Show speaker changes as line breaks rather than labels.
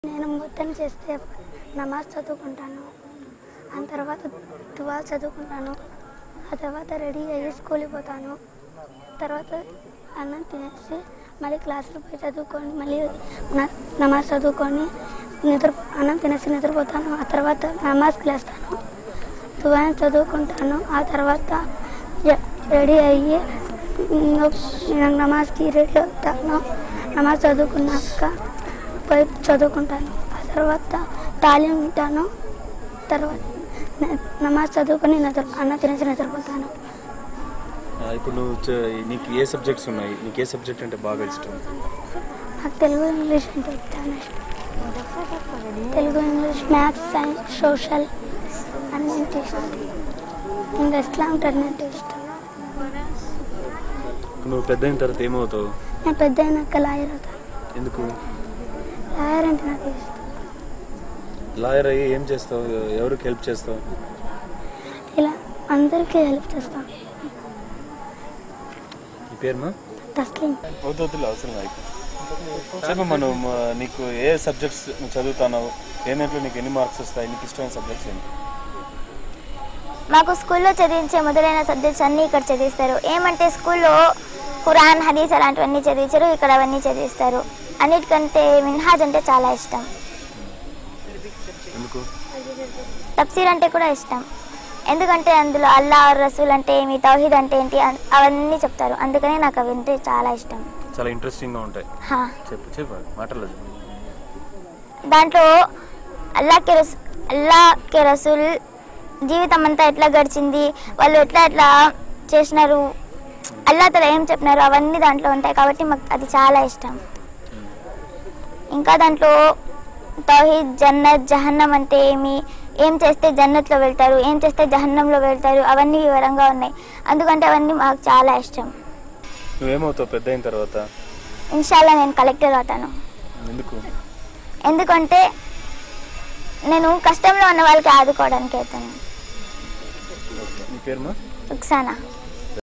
నేను మొత్తం చేస్తే నమాజ్ చదువుకుంటాను ఆ తర్వాత దువా చదువుకుంటాను ఆ తర్వాత రెడీ అయ్యి స్కూల్కి పోతాను తర్వాత అన్నం తినేసి మళ్ళీ క్లాసులు పోయి చదువుకొని మళ్ళీ న- నమాజ్ చదువుకొని నిద్ర అన్నం తినేసి నిద్రపోతాను ఆ తర్వాత నమాజ్కి లేస్తాను దువా చదువుకుంటాను ఆ తర్వాత రె- రెడీ అయ్యి నేను నమాజ్కి రెడీ అవుతాను నమాజ్ చదువుకున్నాక పోయి చదువుకుంటాను ఆ తర్వాత తాళం వింటాను తర్వాత న- నమాజ్ చదువుకొని నిద్ర అన్న తినేసి నిద్రపోతాను
ఆ, ఇప్పుడు నువ్వు చ- నీకు ఏ సబ్జెక్ట్స్ ఉన్నాయి నీకు ఏ సబ్జెక్ట్ అంటే బాగా ఇష్టం
నాకు తెలుగు ఇంగ్లీష్ అంటే చాలా ఇష్టం Telugu English maths science social అన్నింటి ఇష్టం ఇంకా ఇస్లాం అన్నింటి ఇష్టం
నువ్వు పెద్ద అయిన తర్వాత ఏమవుతావు
నేను పెద్ద అయినాక లాయర్ అవుతాను
ఎందుకు
లాయర్ అంటే నాకు ఇష్టం
లాయర్ అయ్యి ఏం చేస్తావు ఎవరికి హెల్ప్ చేస్తావు
ఇలా అందరికీ హెల్ప్ చేస్తాను
నీ పేరుమా
తస్లీం
అవుతుంది అవసరం అయితే చెప్పమ్మా నువ్వు మ- నీకు ఏ సబ్జెక్ట్స్ నువ్వు చదువుతున్నావు ఏ దాంట్లో నీకు ఎన్ని మార్క్స్ వస్తాయి నీకు ఇష్టమైన సబ్జెక్ట్స్ ఏంటి
మాకు స్కూల్లో చదివించే మొదలైన సబ్జెక్ట్స్ అన్నీ ఇక్కడ చదివిస్తారు ఏమంటే స్కూల్లో ఖురాన్ హదీస్ అలాంటివన్నీ చదివించారు ఇక్కడ అవన్నీ చదివిస్తారు అన్నిటికంటే మిన్హాజ్ అంటే చాలా ఇష్టం
ఎందుకు
తఫ్సీర్ అంటే కూడా ఇష్టం ఎందుకంటే అందులో అల్లా రసూల్ అంటే ఏమి తౌహీద్ అంటే ఏంటి అన్- అవన్నీ చెప్తారు అందుకనే నాకు అవి అంటే చాలా ఇష్టం
చాలా ఇంట్రెస్టింగ్గా ఉంటాయి
హా.
చెప్పు చెప్పు మాటలేదు
దాంట్లో అల్లాకే రస్ అల్లాకే రసూల్ జీవితం అంతా ఎట్లా గడిచింది వాళ్ళు ఎట్లా ఎట్లా చేసినారు అల్లా తల ఏం చెప్పినారు అవన్నీ దాంట్లో ఉంటాయి కాబట్టి మాకు అది చాలా ఇష్టం ఇంకా దాంట్లో తౌహీద్ జన్నత్ జహన్నం అంటే ఏమి ఏం చేస్తే జన్నత్లో వెళ్తారు ఏం చేస్తే జహన్నంలో వెళ్తారు అవన్నీ వివరంగా ఉన్నాయి అందుకంటే అవన్నీ మాకు చాలా ఇష్టం
నువ్వేమవుతావు పెద్ద అయిన తర్వాత
ఇన్షాల్లా నేను కలెక్టర్ అవుతాను
ఎందుకు
ఎందుకంటే నేను కష్టంలో ఉన్న వాళ్ళకి ఆదుకోవడానికి అవుతాను
నీ పేరుమా
రుక్సానా